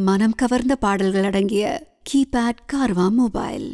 மனம் கவர்ந்த பாடல்கள் அடங்கிய கீபேட் கார்வா மொபைல்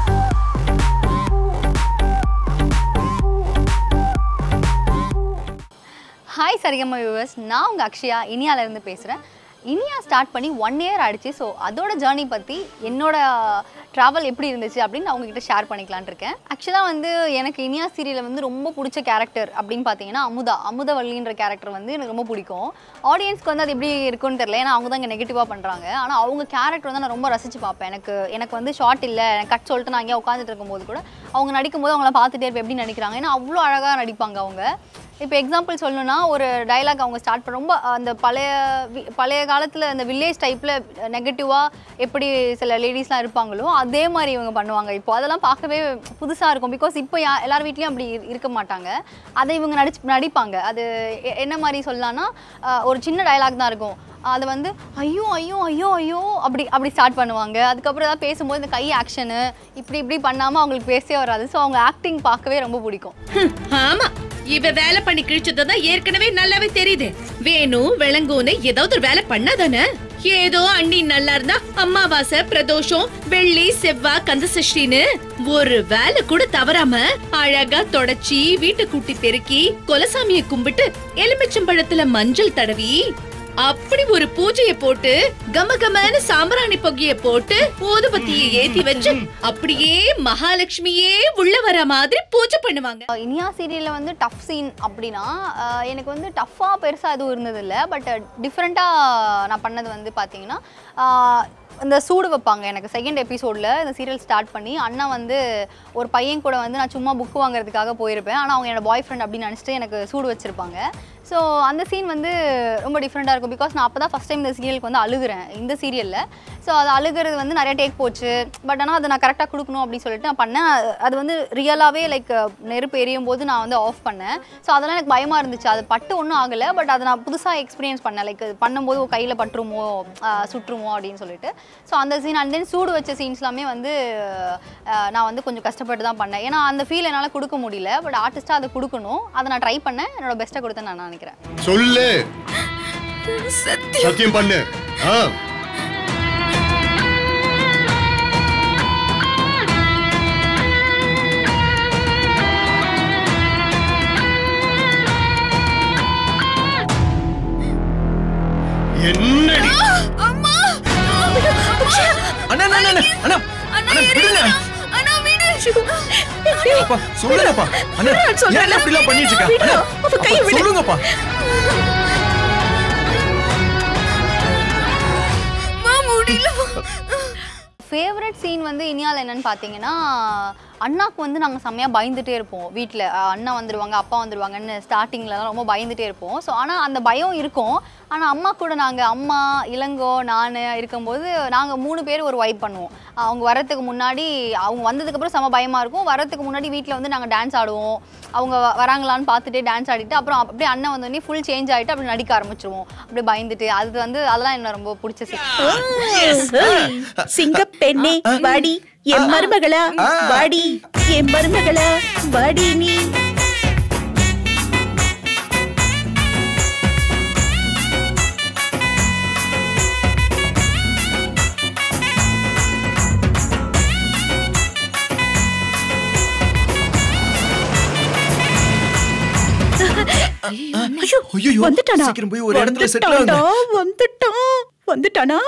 ஹாய் சரிகம்மா வியூவர்ஸ் நான் உங்கள் அக்ஷயா இனியாலேருந்து பேசுகிறேன் இனியா ஸ்டார்ட் பண்ணி ஒன் இயர் ஆயிடுச்சு ஸோ அதோட ஜேர்னி பற்றி என்னோட ட்ராவல் எப்படி இருந்துச்சு அப்படின்னு நான் உங்ககிட்ட ஷேர் பண்ணிக்கலான் இருக்கேன் ஆக்சுவலாக வந்து எனக்கு இனியா சீரியலில் வந்து ரொம்ப பிடிச்ச கேரக்டர் அப்படின்னு பார்த்தீங்கன்னா அமுதா அமுதவல்லின்ற கேரக்டர் வந்து எனக்கு ரொம்ப பிடிக்கும் ஆடியன்ஸ்க்கு வந்து அது எப்படி இருக்குன்னு தெரியல ஏன்னா அவங்க தான் இங்கே நெகட்டிவாக பண்ணுறாங்க ஆனால் அவங்க கேரக்டர் வந்து நான் ரொம்ப ரசித்து பார்ப்பேன் எனக்கு எனக்கு வந்து ஷார்ட் இல்லை எனக்கு கட் சொல்லிட்டு நான் அங்கேயே உட்காந்துட்டு இருக்கும்போது கூட அவங்க நடிக்கும்போது அவங்கள பார்த்துட்டே இருப்பேன் எப்படி நடிக்கிறாங்க ஏன்னா அவ்வளோ அழகாக நடிப்பாங்க அவங்க இப்போ எக்ஸாம்பிள் சொல்லணும்னா ஒரு டயலாக் அவங்க ஸ்டார்ட் பண்ண ரொம்ப அந்த பழைய வி- பழைய காலத்தில் அந்த வில்லேஜ் டைப்பில் நெகட்டிவாக எப்படி சில லேடிஸ்லாம் இருப்பாங்களோ அதே மாதிரி இவங்க பண்ணுவாங்க இப்போ அதெல்லாம் பார்க்கவே புதுசாக இருக்கும் பிகாஸ் இப்போ யா எல்லார் வீட்லேயும் அப்படி இரு- இருக்க மாட்டாங்க அதை இவங்க நடிச்சு நடிப்பாங்க அது எ- என்ன மாதிரி சொல்லலாம்னா அஹ், ஒரு சின்ன டயலாக் தான் இருக்கும் அது வந்து ஐயோ ஐயோ ஐயோ ஐயோ அப்படி அப்படி ஸ்டார்ட் பண்ணுவாங்க அதுக்கப்புறம் ஏதாவது பேசும்போது இந்த கை ஆக்ஷனு இப்படி இப்படி பண்ணாமல் அவங்களுக்கு பேசவே வராது ஸோ அவங்க ஆக்டிங் பார்க்கவே ரொம்ப பிடிக்கும் ஹம், ஆமா இவ வேலை பண்ணி கிழிச்சதுதான் ஏற்கனவே நல்லாவே தெரியுது வேணும் விளங்கும்னு ஏதாவது ஒரு வேலை பண்ணாதானே ஏதோ அண்ணி நல்லா இருந்தா அமாவாசை பிரதோஷம் வெள்ளி செவ்வாய் கந்த சஷ்டின்னு ஒரு வேலை கூட தவறாம அழகா தொடச்சி வீட்டை கூட்டி பெருக்கி கொலசாமிய கும்பிட்டு எலுமிச்சம்பழத்துல மஞ்சள் தடவி அப்படி ஒரு பூஜைய போட்டு கம கமன்னு சாம்பிராணி பொகிய போட்டு ஊதுபத்திய ஏத்தி வச்சு அப்படியே மகாலட்சுமியே உள்ள வர மாதிரி பூஜை பண்ணுவாங்க இனியா சீரியலில் வந்து டஃப் சீன் அப்படின்னா அஹ், எனக்கு வந்து டஃப்பாக பெருசாக எதுவும் இருந்ததில்லை பட் டிஃப்ரெண்ட்டாக நான் பண்ணது வந்து பார்த்தீங்கன்னா அஹ், இந்த சூடு வைப்பாங்க எனக்கு செகண்ட் எபிசோடில் இந்த சீரியல் ஸ்டார்ட் பண்ணி அண்ணா வந்து ஒரு பையன் கூட வந்து நான் சும்மா புக் வாங்குறதுக்காக போயிருப்பேன் ஆனால் அவங்க என்னோட பாய் ஃப்ரெண்ட் அப்படின்னு நினச்சிட்டு எனக்கு சூடு வச்சுருப்பாங்க ஸோ அந்த சீன் வந்து ரொம்ப டிஃப்ரெண்ட்டாக இருக்கும் பிகாஸ் நான் அப்போ தான் ஃபஸ்ட் டைம் இந்த சீரியலுக்கு வந்து அழுகுறேன் இந்த சீரியலில் ஸோ அது அழுகிறது வந்து நிறைய டேக் போச்சு பட் ஆனால் அதை நான் கரெக்டாக கொடுக்கணும் அப்படின்னு சொல்லிட்டு நான் பண்ணேன் அது- அது வந்து ரியலாகவே லைக் நெருப்பு எரியும் போது நான் வந்து ஆஃப் பண்ணேன் ஸோ அதெல்லாம் எனக்கு பயமாக இருந்துச்சு அது பட்டு ஒன்றும் ஆகலை பட் அதை நான் புதுசாக எக்ஸ்பீரியன்ஸ் பண்ணேன் லைக் பண்ணும்போது கையில் பட்டுருமோ ஆஹ் சுற்றுமோ அப்படின்னு சொல்லிட்டு ஸோ அந்த சீன் அண்ட் தென் சூடு வச்ச சீன்ஸ் எல்லாமே வந்து ஆஹ் நான் வந்து கொஞ்சம் கஷ்டப்பட்டு தான் பண்ணேன் ஏன்னா அந்த ஃபீல் என்னால் கொடுக்க முடியல பட் ஆர்டிஸ்ட்டாக அதை கொடுக்கணும் அதை நான் ட்ரை பண்ணேன் என்னோட பெஸ்ட்டை கொடுத்தேன் நான் நினைக்கிறேன் சொல்லு சத்தியம் பண்ணு ஆ என்னடி அண்ணா அண்ணா அண்ணா அண்ணா அண்ணா விடுங்க அப்பா சொல்லுங்கப்பா அண்ணா ஏன் இப்படி எல்லாம் பண்ணிட்டு இருக்க அண்ணா, அப்பா, சொல்லுங்கப்பா ஃபேவரட் சீன் வந்து இனியால் என்னன்னு பார்த்தீங்கன்னா அண்ணாக்கு வந்து நாங்கள் செம்மையாக பயந்துட்டே இருப்போம் வீட்டில் அண்ணா வந்துடுவாங்க அப்பா வந்துடுவாங்கன்னு ஸ்டார்டிங்லலாம் ரொம்ப பயந்துட்டே இருப்போம் ஸோ ஆனால் அந்த பயம் இருக்கும் ஆனால் அம்மா கூட நாங்கள் அம்மா இளங்கோ நான் இருக்கும்போது நாங்கள் மூணு பேர் ஒரு வைப் பண்ணுவோம் அவங்க வரத்துக்கு முன்னாடி அவங்க வந்ததுக்கப்புறம் செம பயமாக இருக்கும் வரத்துக்கு முன்னாடி வீட்டில் வந்து நாங்கள் டான்ஸ் ஆடுவோம் அவங்க வ- வராங்களான்னு பார்த்துட்டே டான்ஸ் ஆடிட்டு அப்புறம் அப்படியே அண்ணன் வந்தோடனே ஃபுல் சேஞ்ச் ஆகிட்டு அப்படி நடிக்க ஆரம்பிச்சிருவோம் அப்படியே பயந்துட்டு அது வந்து அதெல்லாம் என்ன ரொம்ப பிடிச்ச சீன் சிங்கப்பெண்ணே வாடி என் மருமகளா வாடி என் மருமகளா வாடி நீ ஐயோ, ஐயையோ, வந்துட்டானா சீக்கிரம் போய் ஒரு இடத்துல settle வந்துட்டான்டா, வந்துட்டான் வந்துட்டானா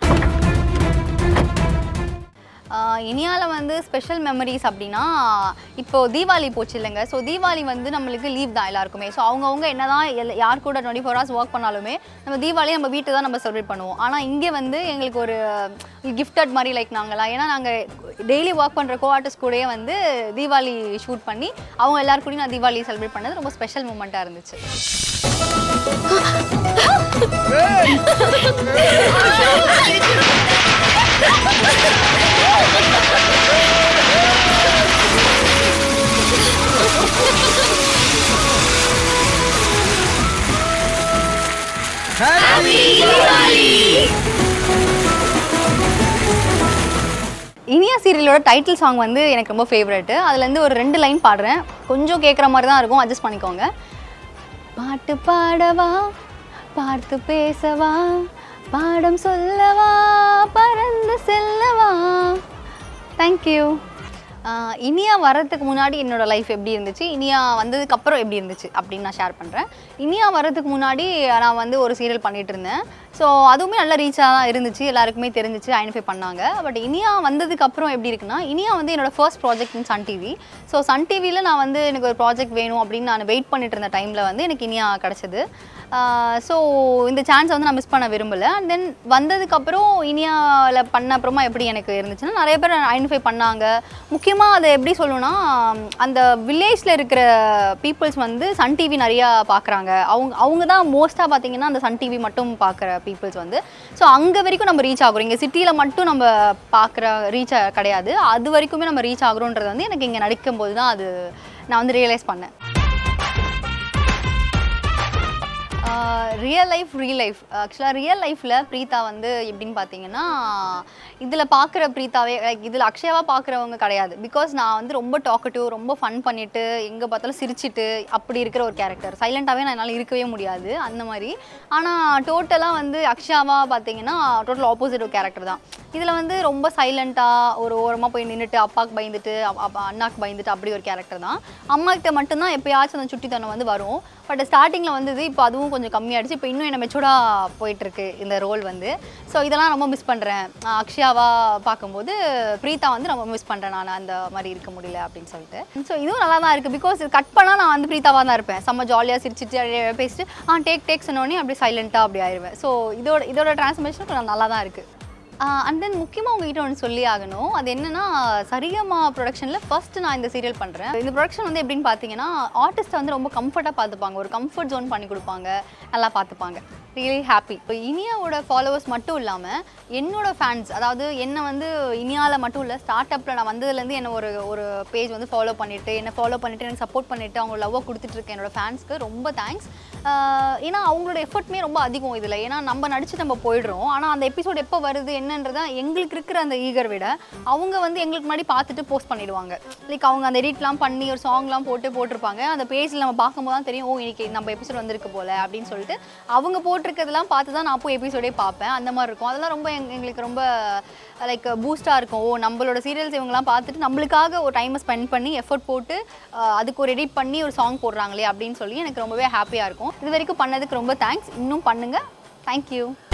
இனியாவில் வந்து ஸ்பெஷல் மெமரிஸ் அப்படின்னா இப்போ தீபாவளி போச்சு இல்லைங்க ஸோ தீபாவளி வந்து நம்மளுக்கு லீவ் தான் எல்லாருக்குமே ஸோ அவங்கவுங்க என்ன தான் யார் கூட டுவெண்ட்டி ஃபோர் ஹவர்ஸ் ஒர்க் பண்ணாலுமே நம்ம தீபாவளி நம்ம வீட்டு தான் நம்ம செலிப்ரேட் பண்ணுவோம் ஆனால் இங்கே வந்து எங்களுக்கு ஒரு கிஃப்டட் மாதிரி லைக் நாங்களாம் ஏன்னா நாங்கள் டெய்லி ஒர்க் பண்ணுற கோ ஆர்டிஸ்ட் கூடயே வந்து தீபாவளி ஷூட் பண்ணி அவங்க எல்லார் கூடயும் நான் தீபாவளி செலிப்ரேட் பண்ணது ரொம்ப ஸ்பெஷல் மூமெண்ட்டாக இருந்துச்சு இனியா சீரியலோட டைட்டில் சாங் வந்து எனக்கு ரொம்ப ஃபேவரெட்டு அதுலேருந்து ஒரு ரெண்டு லைன் பாடுறேன் கொஞ்சம் கேட்குற மாதிரி தான் இருக்கும் அட்ஜஸ்ட் பண்ணிக்கோங்க பாட்டு பாடவா பார்த்து பேசவா பாடம் சொல்லவா பறந்து செல்லவா தேங்க்யூ இனியா வர்றதுக்கு முன்னாடி என்னோட லைஃப் எப்படி இருந்துச்சு இனியா வந்ததுக்கு அப்புறம் எப்படி இருந்துச்சு அப்படின்னு நான் ஷேர் பண்ணுறேன் இனியா வர்றதுக்கு முன்னாடி நான் வந்து ஒரு சீரியல் பண்ணிட்டு இருந்தேன் ஸோ அதுவுமே நல்ல ரீச்சாக தான் இருந்துச்சு எல்லாருக்குமே தெரிஞ்சிச்சு ஐடென்டிஃபை பண்ணாங்க பட் இனியா வந்ததுக்கு அப்புறம் எப்படி இருக்குன்னா இனியா வந்து என்னோட first project in Sun TV so Sun டிவியில் நான் வந்து எனக்கு ஒரு ப்ராஜெக்ட் வேணும் அப்படின்னு நான் வெயிட் பண்ணிட்டு இருந்த டைமில் வந்து எனக்கு இனியா கிடச்சிது ஸோ இந்த சான்ஸை வந்து நான் மிஸ் பண்ண விரும்பலை அண்ட் தென் வந்ததுக்கப்புறம் இனியாவில் பண்ண அப்புறமா எப்படி எனக்கு இருந்துச்சுன்னா நிறைய பேர் ஐடென்டிஃபை பண்ணாங்க முக்கியமாக அதை எப்படி சொல்லணும்னா அந்த வில்லேஜில் இருக்கிற பீப்புள்ஸ் வந்து சன் டிவி நிறையா பார்க்குறாங்க அவங்க அவங்க தான் மோஸ்ட்டாக பார்த்தீங்கன்னா அந்த சன் டிவி மட்டும் பார்க்குற பீப்புள்ஸ் வந்து ஸோ அங்கே வரைக்கும் நம்ம ரீச் ஆகுறோம் இங்கே சிட்டியில் மட்டும் நம்ம பார்க்குற ரீச் கிடையாது அது வரைக்குமே நம்ம ரீச் ஆகுறோன்றது வந்து எனக்கு இங்கே நடிக்கும்போது தான் அது நான் வந்து ரியலைஸ் பண்ணேன் ரியல் லைஃப் ரியல் லைஃப் ஆக்சுவலாக ரியல் லைஃப்பில் பிரீதா வந்து எப்படின்னு பார்த்தீங்கன்னா இதில் பார்க்குற பிரீதாவே லைக் இதில் அக்ஷயாவாக பார்க்குறவங்க கிடையாது பிகாஸ் நான் வந்து ரொம்ப டாக்கட்டிவ் ரொம்ப ஃபன் பண்ணிட்டு எங்கே பார்த்தாலும் சிரிச்சிட்டு அப்படி இருக்கிற ஒரு கேரக்டர் சைலண்ட்டாகவே நான் என்னால் இருக்கவே முடியாது அந்த மாதிரி ஆனால் டோட்டலாக வந்து அக்ஷயாவாக பார்த்தீங்கன்னா டோட்டல் ஆப்போசிட் ஒரு கேரக்டர் தான் இதில் வந்து ரொம்ப சைலண்ட்டாக ஒரு ஓரமாக போய் நின்றுட்டு அப்பாவுக்கு பயந்துட்டு அப்- அப்பா அண்ணாக்கு பயந்துட்டு அப்படி ஒரு கேரக்டர் தான் அம்மா கிட்ட மட்டும்தான் எப்பயாச்சும் அந்த சுட்டித்தனம் வந்து வரும் பட் ஸ்டார்டிங்கில் வந்தது இப்போ அதுவும் கொஞ்சம் கம்மியாயிடுச்சு இப்போ இன்னும் என்ன மெச்சூர்டாக போயிட்டுருக்கு இந்த ரோல் வந்து ஸோ இதெல்லாம் ரொம்ப மிஸ் பண்ணுறேன் அக்ஷயாவா பார்க்கும்போது பிரீதா வந்து ரொம்ப மிஸ் பண்ணுறேன் நான் அந்த மாதிரி இருக்க முடியல அப்படின்னு சொல்லிட்டு ஸோ இதுவும் நல்லா தான் இருக்குது பிகாஸ் கட் பண்ணால் நான் வந்து பிரீதாவாக தான் இருப்பேன் செம்ம ஜாலியாக சிரிச்சிட்டு அப்படியே பேசிட்டு ஆ டேக் டேக் சொன்னோடனே அப்படியே சைலண்ட்டாக அப்படி ஆயிடுவேன் ஸோ இதோட இதோட டிரான்ஸ்மேஷன் கொஞ்சம் நல்லா தான் இருக்குது அண்ட் தென் முக்கியமாக உங்ககிட்ட ஒன்று சொல்லி ஆகணும் அது என்னன்னா சரிகமா ப்ரொடக்ஷனில் ஃபர்ஸ்ட் நான் இந்த சீரியல் பண்ணுறேன் இந்த ப்ரொடக்ஷன் வந்து எப்படின்னு பார்த்தீங்கன்னா ஆர்டிஸ்ட்டை வந்து ரொம்ப கம்ஃபர்ட்டாக பார்த்துப்பாங்க ஒரு கம்ஃபர்ட் ஜோன் பண்ணி கொடுப்பாங்க நல்லா பார்த்துப்பாங்க ரியலி ஹாப்பி இப்போ இனியாவோட ஃபாலோவர்ஸ் மட்டும் இல்லாமல் என்னோட ஃபேன்ஸ் அதாவது என்னை வந்து இனியாவில் மட்டும் இல்லை ஸ்டார்ட் அப்பில் நான் வந்ததுலேருந்து என்ன ஒரு ஒரு பேஜ் வந்து ஃபாலோ பண்ணிட்டு என்ன ஃபாலோ பண்ணிட்டு எனக்கு சப்போர்ட் பண்ணிட்டு அவங்க லவ்வை கொடுத்துட்டு இருக்க என்னோட ஃபேன்ஸ்க்கு ரொம்ப தேங்க்ஸ் ஏன்னா அவங்களோட எஃபர்ட்மே ரொம்ப அதிகம் இதில் ஏன்னா நம்ம நடிச்சு நம்ம போயிடுறோம் ஆனால் அந்த எபிசோட் எப்போ வருது என்னன்றதா எங்களுக்கு இருக்கிற அந்த ஈகர் விட அவங்க வந்து எங்களுக்கு முன்னாடி பார்த்துட்டு போஸ்ட் பண்ணிடுவாங்க லைக் அவங்க அந்த எடிட்லாம் பண்ணி ஒரு சாங்லாம் போட்டு போட்டிருப்பாங்க அந்த பேஜில் நம்ம பார்க்கும்போது தான் தெரியும் ஓ இன்னைக்கு நம்ம எபிசோட் வந்திருக்கு போல அப்படின்னு சொல்லிட்டு அவங்க போட்டிருக்கிறதெல்லாம் பார்த்து தான் நான் போய் எபிசோடே பார்ப்பேன் அந்த மாதிரி இருக்கும் அதெல்லாம் ரொம்ப எங்க- எங்களுக்கு ரொம்ப லைக் பூஸ்டாக இருக்கும் ஓ நம்மளோட சீரியல்ஸ் இவங்கலாம் பார்த்துட்டு நம்மளுக்காக ஒரு டைமை ஸ்பெண்ட் பண்ணி எஃபர்ட் போட்டு அஹ், அதுக்கு ஒரு எடிட் பண்ணி ஒரு சாங் போடுறாங்களே அப்படின்னு சொல்லி எனக்கு ரொம்பவே ஹாப்பியாக இருக்கும் இது வரைக்கும் பண்ணதுக்கு ரொம்ப தேங்க்ஸ் இன்னும் பண்ணுங்கள் தேங்க்யூ